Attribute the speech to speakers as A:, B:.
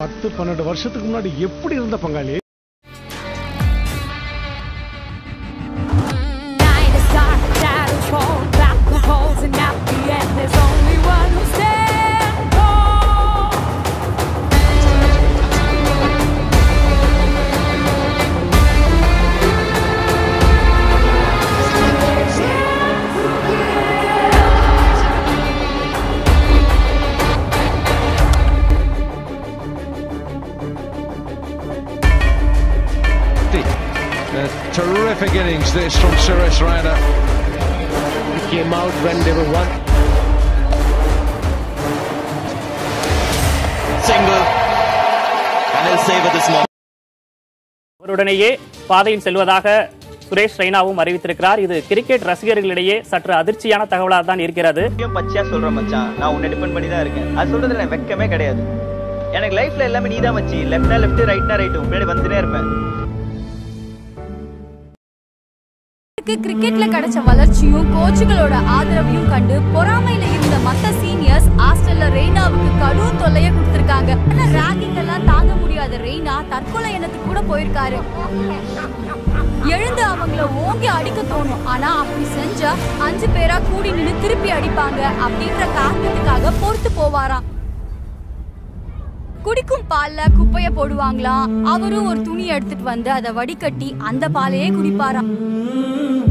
A: பத்து பன்னெண்டு வருஷத்துக்கு முன்னாடி எப்படி இருந்த பங்காளி
B: Night is dark, shadows fall, black the holes, and at the end there's only one who stands tall.
C: A terrific innings this from Suresh Raina.
D: came out when they were one.
E: single and he'll savour this moment.
F: அவருடனேயே பாதையில் செல்வதாக சுரேஷ் ரெய்னாவும் அறிவித்திருக்கிறார் இது cricket ரசிகர்களிடையே சற்று அதிர்ச்சியான தகவலாக தான் இருக்கிறது
G: விஷயம் பச்சையா சொல்றேன் மச்சான் நான் உன்னை டிபெண்ட் பண்ணி தான் இருக்கேன் அது சொல்றதுல எனக்கு வெக்கமே கிடையாது எனக்கு லைஃப்ல எல்லாமே நீ தான் மச்சி லெஃப்ட்னா லெஃப்ட் ரைட்னா ரைட் முன்னாடி வந்துனே இருப்பேன்
H: அவருக்கு கிரிக்கெட்ல கிடைச்ச வளர்ச்சியும் கோச்சுகளோட ஆதரவையும் கண்டு பொறாமையில இருந்த மத்த சீனியர்ஸ் ஹாஸ்டல்ல ரெய்னாவுக்கு கடும் தொல்லைய கொடுத்திருக்காங்க ஆனா ராகிங் எல்லாம் தாங்க முடியாத ரெய்னா தற்கொலை எண்ணத்துக்கு கூட போயிருக்காரு எழுந்து அவங்கள ஓங்கி அடிக்க தோணும் ஆனா அப்படி செஞ்சா அஞ்சு பேரா கூடி நின்னு திருப்பி அடிப்பாங்க அப்படின்ற காரணத்துக்காக பொறுத்து போவாராம் குடிக்கும் பால்ல குப்பைய போடுவாங்களாம் அவரும் ஒரு துணி எடுத்துட்டு வந்து அதை வடிகட்டி அந்த பாலையே குடிப்பாராம்